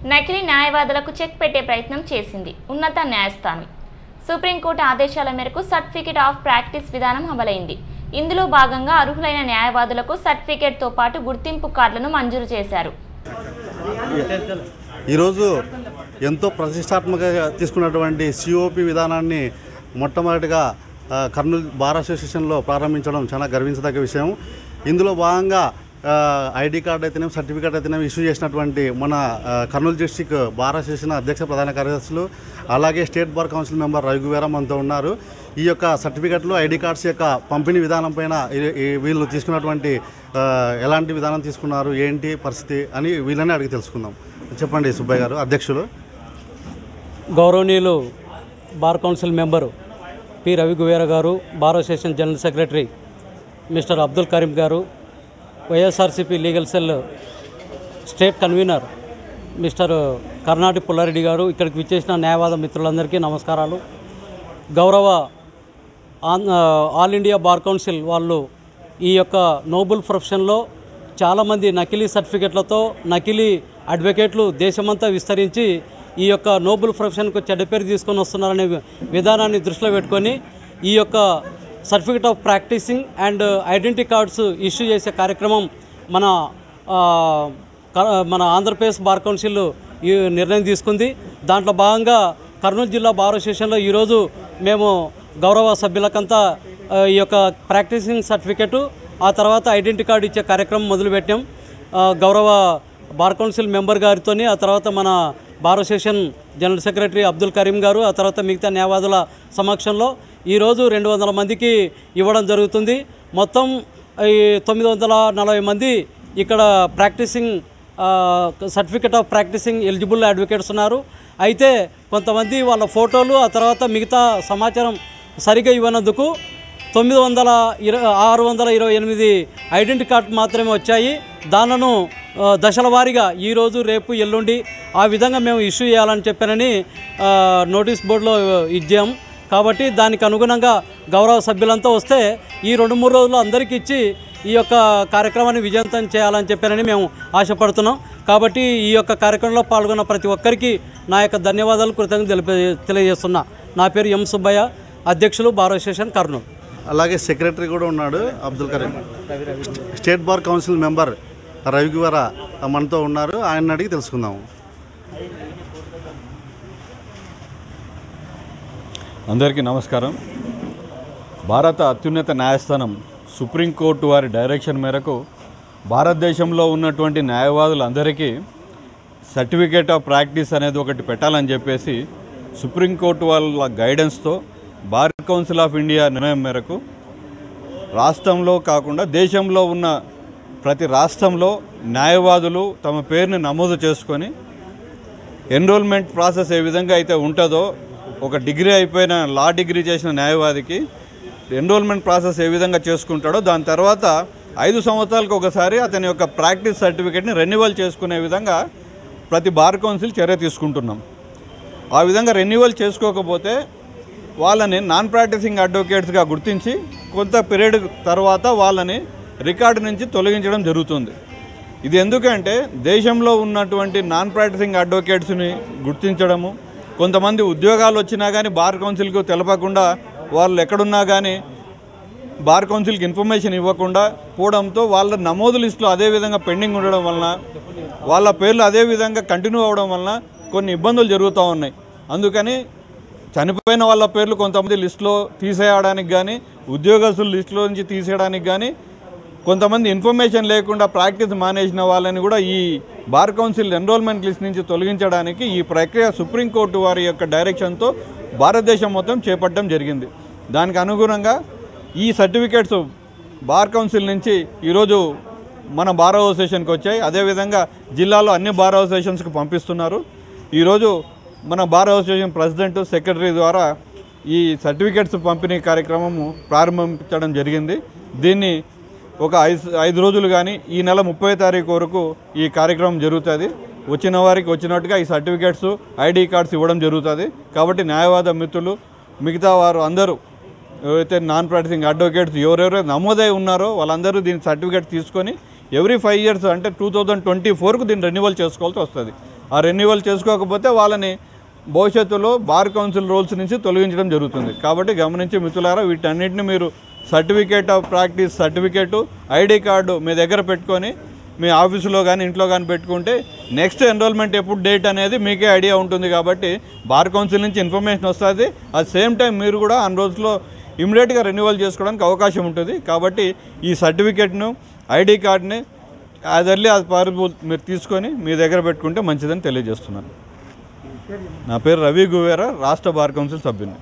నకిలీ న్యాయవాదులకు చెక్ పెట్టే ప్రయత్నం చేసింది ఉన్నత న్యాయస్థానం సుప్రీంకోర్టు ఆదేశాల మేరకు సర్టిఫికేట్ ఆఫ్ ప్రాక్టీస్ విధానం అమలైంది ఇందులో భాగంగా అర్హులైన న్యాయవాదులకు సర్టిఫికేట్తో పాటు గుర్తింపు కార్డులను మంజూరు చేశారు ఈరోజు ఎంతో ప్రతిష్టాత్మకంగా తీసుకున్నటువంటి సిఓపి విధానాన్ని మొట్టమొదటిగా ఆ, కర్నూలు బార్ అసోసియేషన్లో ప్రారంభించడం చాలా గర్వించదగ్గ విషయం ఇందులో భాగంగా ఆ, ఐడి కార్డు అయితేనే సర్టిఫికేట్ అయితేనే ఇష్యూ చేసినటువంటి మన ఆ, కర్నూలు డిస్టిక్ బార్ అసోసియేషన్ అధ్యక్ష ప్రధాన కార్యదర్శులు అలాగే స్టేట్ బార్ కౌన్సిల్ మెంబర్ రఘువీరా మనతో ఉన్నారు ఈ యొక్క సర్టిఫికెట్లు ఐడి కార్డ్స్ యొక్క పంపిణీ విధానం పైన ఈ- ఈ వీళ్ళు తీసుకున్నటువంటి ఆ, ఎలాంటి విధానం తీసుకున్నారు ఏంటి పరిస్థితి అని వీళ్ళని అడిగి తెలుసుకుందాం చెప్పండి సుబ్బయ్య గారు అధ్యక్షులు గౌరవనీయులు bar council member P Ravi Guevara గారు bar association general secretary mister Abdul Karim గారు YSRCP legal cell state convener mister Karnati Pullareddy గారు ఇక్కడికి విచ్చేసిన న్యాయవాద మిత్రులందరికీ నమస్కారాలు గౌరవ on all India bar council వాళ్ళు ఈ యొక్క నోబుల్ ప్రొఫెషన్లో చాలామంది నకిలీ సర్టిఫికెట్లతో నకిలీ అడ్వకేట్లు దేశమంతా విస్తరించి ఈ యొక్క నోబుల్ ప్రొఫెషన్కు చెడ్డ పేరు తీసుకొని వస్తున్నారనే వి- విధానాన్ని దృష్టిలో పెట్టుకొని ఈ యొక్క certificate of practicing and identity cards issue చేసే కార్యక్రమం మన ఆ, క- మన ఆంధ్రప్రదేశ్ బార్ కౌన్సిల్ ఈ నిర్ణయం తీసుకుంది దాంట్లో భాగంగా కర్నూలు జిల్లా బార్ అసోసియేషన్లో ఈరోజు మేము గౌరవ సభ్యులకంతా ఆ, ఈ యొక్క ప్రాక్టీసింగ్ సర్టిఫికెట్ ఆ తర్వాత ఐడెంటిటీ కార్డు ఇచ్చే కార్యక్రమం మొదలుపెట్టాం ఆ, గౌరవ బార్ కౌన్సిల్ మెంబర్ గారితో ఆ తర్వాత మన bar association general secretary Abdul Karim గారు ఆ తర్వాత మిగతా న్యాయవాదుల సమక్షంలో ఈరోజు రెండు వందల మందికి ఇవ్వడం జరుగుతుంది మొత్తం ఈ తొమ్మిది వందల నలభై మంది ఇక్కడ practicing certificate of practicing eligible advocates ఉన్నారు అయితే కొంతమంది వాళ్ళ ఫోటోలు ఆ తర్వాత మిగతా సమాచారం సరిగా ఇవ్వనందుకు తొమ్మిది వందల ఇరవై ఆరు వందల ఇరవై ఎనిమిది ఐడెంటిటీ కార్డ్ మాత్రమే వచ్చాయి దానిలను ఆ, దశల వారీగా ఈరోజు రేపు ఎల్లుండి ఆ విధంగా మేము ఇష్యూ చేయాలని చెప్పానని ఆ, నోటీస్ బోర్డులో ఇచ్చాం కాబట్టి దానికి అనుగుణంగా గౌరవ సభ్యులంతా వస్తే ఈ రెండు మూడు రోజులు అందరికీ ఇచ్చి ఈ యొక్క కార్యక్రమాన్ని విజయవంతం చేయాలని చెప్పానని మేము ఆశపడుతున్నాం కాబట్టి ఈ యొక్క కార్యక్రమంలో పాల్గొన్న ప్రతి ఒక్కరికి నా యొక్క ధన్యవాదాలు కృతజ్ఞతలు తెలిపే తెలియజేస్తున్నా నా పేరు ఎం సుబ్బయ్య అధ్యక్షులు బార్ అసోసియేషన్ కర్నూలు అలాగే సెక్రటరీ కూడా ఉన్నాడు Abdul Karim state bar council member రవికువర మనతో ఉన్నారు ఆయన అడిగి తెలుసుకుందాము అందరికీ నమస్కారం భారత అత్యున్నత న్యాయస్థానం సుప్రీంకోర్టు వారి డైరెక్షన్ మేరకు భారతదేశంలో ఉన్నటువంటి న్యాయవాదులందరికీ సర్టిఫికేట్ ఆఫ్ ప్రాక్టీస్ అనేది ఒకటి పెట్టాలని చెప్పేసి సుప్రీంకోర్టు వాళ్ళ గైడెన్స్తో బార్ కౌన్సిల్ ఆఫ్ ఇండియా నిర్ణయం మేరకు రాష్ట్రంలో కాకుండా దేశంలో ఉన్న ప్రతి రాష్ట్రంలో న్యాయవాదులు తమ పేరుని నమోదు చేసుకొని ఎన్రోల్మెంట్ ప్రాసెస్ ఏ విధంగా అయితే ఉంటుందో ఒక డిగ్రీ అయిపోయిన లా డిగ్రీ చేసిన న్యాయవాదికి ఎన్రోల్మెంట్ ప్రాసెస్ ఏ విధంగా చేసుకుంటాడో దాని తర్వాత ఐదు సంవత్సరాలకు ఒకసారి అతని యొక్క ప్రాక్టీస్ సర్టిఫికేట్ని రెన్యువల్ చేసుకునే విధంగా ప్రతి బార్ కౌన్సిల్ చర్య తీసుకుంటున్నాం ఆ విధంగా రెన్యువల్ చేసుకోకపోతే వాళ్ళని నాన్ ప్రాక్టీసింగ్ అడ్వకేట్స్గా గుర్తించి కొంత పీరియడ్ తర్వాత వాళ్ళని రికార్డు నుంచి తొలగించడం జరుగుతుంది ఇది ఎందుకంటే దేశంలో ఉన్నటువంటి నాన్ ప్రాక్టీసింగ్ అడ్వకేట్స్ని గుర్తించడము కొంతమంది ఉద్యోగాలు వచ్చినా కానీ బార్ కౌన్సిల్కు తెలపకుండా వాళ్ళు ఎక్కడున్నా కానీ బార్ కౌన్సిల్కి ఇన్ఫర్మేషన్ ఇవ్వకుండా పోవడంతో వాళ్ళ నమోదు లిస్టులో అదే విధంగా పెండింగ్ ఉండడం వలన వాళ్ళ పేర్లు అదే విధంగా కంటిన్యూ అవ్వడం వలన కొన్ని ఇబ్బందులు జరుగుతూ ఉన్నాయి అందుకని చనిపోయిన వాళ్ళ పేర్లు కొంతమంది లిస్టులో తీసేయడానికి కానీ ఉద్యోగస్తుల లిస్టులో నుంచి తీసేయడానికి కానీ కొంతమంది ఇన్ఫర్మేషన్ లేకుండా ప్రాక్టీస్ మానేసిన వాళ్ళని కూడా ఈ బార్ కౌన్సిల్ ఎన్రోల్మెంట్ లిస్ట్ నుంచి తొలగించడానికి ఈ ప్రక్రియ సుప్రీంకోర్టు వారి యొక్క డైరెక్షన్తో భారతదేశం మొత్తం చేపట్టడం జరిగింది దానికి అనుగుణంగా ఈ సర్టిఫికేట్స్ బార్ కౌన్సిల్ నుంచి ఈరోజు మన బార్ అసోసియేషన్కి వచ్చాయి అదేవిధంగా జిల్లాలో అన్ని బార్ అసోసియేషన్స్కి పంపిస్తున్నారు ఈరోజు మన బార్ అసోసియేషన్ ప్రెసిడెంట్ సెక్రటరీ ద్వారా ఈ సర్టిఫికేట్స్ పంపిణీ కార్యక్రమము ప్రారంభించడం జరిగింది దీన్ని ఒక ఐదు ఐదు రోజులు కానీ ఈ నెల ముప్పై తారీఖు వరకు ఈ కార్యక్రమం జరుగుతుంది వచ్చిన వారికి వచ్చినట్టుగా ఈ సర్టిఫికేట్స్ ఐడి కార్డ్స్ ఇవ్వడం జరుగుతుంది కాబట్టి న్యాయవాద మిత్రులు మిగతా వారు అందరూ ఎవరైతే నాన్ ప్రాక్టీసింగ్ అడ్వకేట్స్ ఎవరెవరు నమోదై ఉన్నారో వాళ్ళందరూ దీని సర్టిఫికేట్ తీసుకొని ఎవ్రీ ఫైవ్ ఇయర్స్ అంటే టూ థౌజండ్ ట్వంటీ ఫోర్కు దీన్ని రెన్యువల్ చేసుకోవాల్సి వస్తుంది ఆ రెన్యువల్ చేసుకోకపోతే వాళ్ళని భవిష్యత్తులో బార్ కౌన్సిల్ రూల్స్ నుంచి తొలగించడం జరుగుతుంది కాబట్టి గమనించి మిత్రులారా వీటన్నిటిని మీరు certificate of practice certificate ID card మీ దగ్గర పెట్టుకొని మీ ఆఫీసులో కానీ ఇంట్లో కానీ పెట్టుకుంటే నెక్స్ట్ ఎన్రోల్మెంట్ ఎప్పుడు డేట్ అనేది మీకే ఐడియా ఉంటుంది కాబట్టి బార్ కౌన్సిల్ నుంచి ఇన్ఫర్మేషన్ వస్తుంది అట్ సేమ్ టైం మీరు కూడా అన్ని రోజుల్లో ఇమీడియట్గా రెన్యువల్ చేసుకోవడానికి అవకాశం ఉంటుంది కాబట్టి ఈ సర్టిఫికేట్ను ఐడి కార్డ్ని యాజ్ ఎర్లీ యాజ్ పాసిబుల్ మీరు తీసుకొని మీ దగ్గర పెట్టుకుంటే మంచిదని తెలియజేస్తున్నాను నా పేరు రవి గువేరా రాష్ట్ర బార్ కౌన్సిల్ సభ్యుని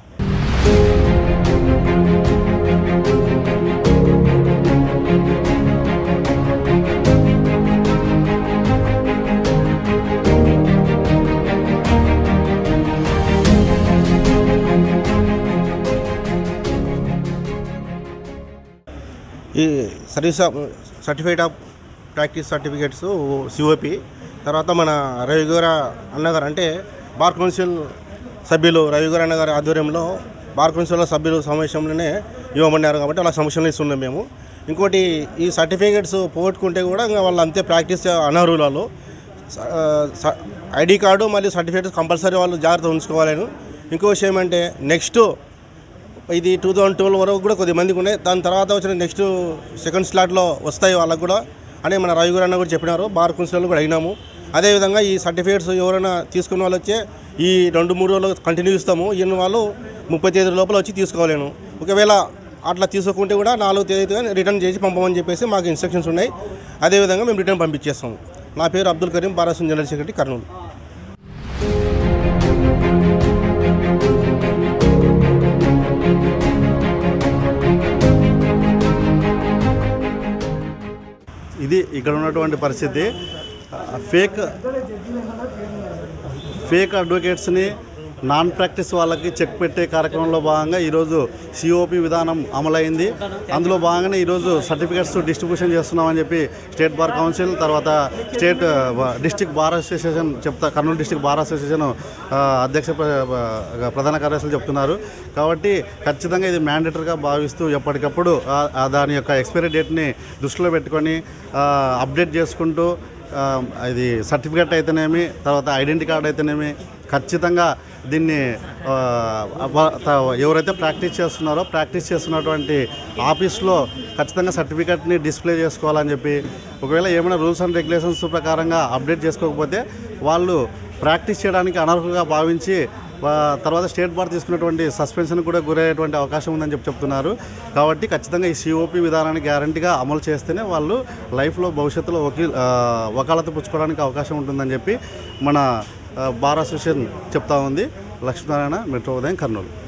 ఈ service of certificate of practice certificates COP తర్వాత మన రవిగౌర అన్నగారు అంటే బార్ కౌన్సిల్ సభ్యులు రవిగౌర అన్నగారి ఆధ్వర్యంలో బార్ కౌన్సిల్ సభ్యులు సమావేశంలోనే ఇవ్వమన్నారు కాబట్టి అలా సమస్యలు ఇస్తున్నాం మేము ఇంకోటి ఈ సర్టిఫికేట్స్ పోగొట్టుకుంటే కూడా ఇంకా వాళ్ళు అంతే ప్రాక్టీస్ అనర్హులు వాళ్ళు ఐడి కార్డు మరియు సర్టిఫికేట్స్ కంపల్సరీ వాళ్ళు జాగ్రత్త ఉంచుకోవాలను ఇంకో విషయం అంటే నెక్స్ట్ ఇది టూ థౌజండ్ ట్వెల్వ్ వరకు కూడా కొద్ది మందికి ఉన్నాయి దాని తర్వాత వచ్చిన నెక్స్ట్ సెకండ్ స్లాట్లో వస్తాయి వాళ్ళకు కూడా అని మన రవి గారు అన్న కూడా చెప్పినారు బార్ కౌన్సిలర్లు కూడా అయినాము అదేవిధంగా ఈ సర్టిఫికేట్స్ ఎవరైనా తీసుకున్న వాళ్ళు వచ్చే ఈ రెండు మూడు రోజులు కంటిన్యూ ఇస్తాము ఈయన వాళ్ళు ముప్పై తేదీ లోపల వచ్చి తీసుకోలేను ఒకవేళ అట్లా తీసుకుంటే కూడా నాలుగు తేదీ రిటర్న్ చేసి పంపమని చెప్పేసి మాకు ఇన్స్ట్రక్షన్స్ ఉన్నాయి అదేవిధంగా మేము రిటర్న్ పంపించేస్తాము నా పేరు అబ్దుల్ కరీం బారాసం జనరల్ సెక్రటరీ కర్నూలు ఇది ఇక్కడ ఉన్నటువంటి పరిస్థితి ఆ, ఫేక్ ఫేక్ అడ్వకేట్స్ని నాన్ ప్రాక్టీస్ వాళ్ళకి చెక్ పెట్టే కార్యక్రమంలో భాగంగా ఈరోజు సిఓపి విధానం అమలైంది అందులో భాగంగానే ఈరోజు సర్టిఫికేట్స్ డిస్ట్రిబ్యూషన్ చేస్తున్నామని చెప్పి స్టేట్ బార్ కౌన్సిల్ తర్వాత స్టేట్ డిస్టిక్ బార్ అసోసియేషన్ చెప్తా కర్నూలు డిస్టిక్ బార్ అసోసియేషన్ ఆ, అధ్యక్ష ప్ర- ప్ర- ప్రధాన కార్యదర్శులు చెప్తున్నారు కాబట్టి ఖచ్చితంగా ఇది మ్యాండేటరీగా భావిస్తూ ఎప్పటికప్పుడు ఆ- ఆ దాని యొక్క ఎక్స్పైరీ డేట్ని దృష్టిలో పెట్టుకొని ఆ, అప్డేట్ చేసుకుంటూ ఆ, ఇది సర్టిఫికేట్ అయితేనేమి తర్వాత ఐడెంటిటీ కార్డ్ అయితేనేమి ఖచ్చితంగా దీన్ని ఆ, వ- త- ఎవరైతే ప్రాక్టీస్ చేస్తున్నారో ప్రాక్టీస్ చేస్తున్నటువంటి ఆఫీస్లో ఖచ్చితంగా సర్టిఫికేట్ని డిస్ప్లే చేసుకోవాలని చెప్పి ఒకవేళ ఏమైనా రూల్స్ అండ్ రెగ్యులేషన్స్ ప్రకారంగా అప్డేట్ చేసుకోకపోతే వాళ్ళు ప్రాక్టీస్ చేయడానికి అనర్హులుగా భావించి వా- తర్వాత స్టేట్ బార్ తీసుకున్నటువంటి సస్పెన్షన్ కూడా గురయ్యేటువంటి అవకాశం ఉందని చెప్పి చెప్తున్నారు కాబట్టి ఖచ్చితంగా ఈ సిఓపి విధానాన్ని గ్యారంటీగా అమలు చేస్తేనే వాళ్ళు లైఫ్లో భవిష్యత్తులో వకీల్ ఆ, వకాలతు పుచ్చుకోవడానికి అవకాశం ఉంటుందని చెప్పి మన ఆ, బార్ అసోసియేషన్ చెప్తా ఉంది లక్ష్మీనారాయణ మెట్రో ఉదయం కర్నూలు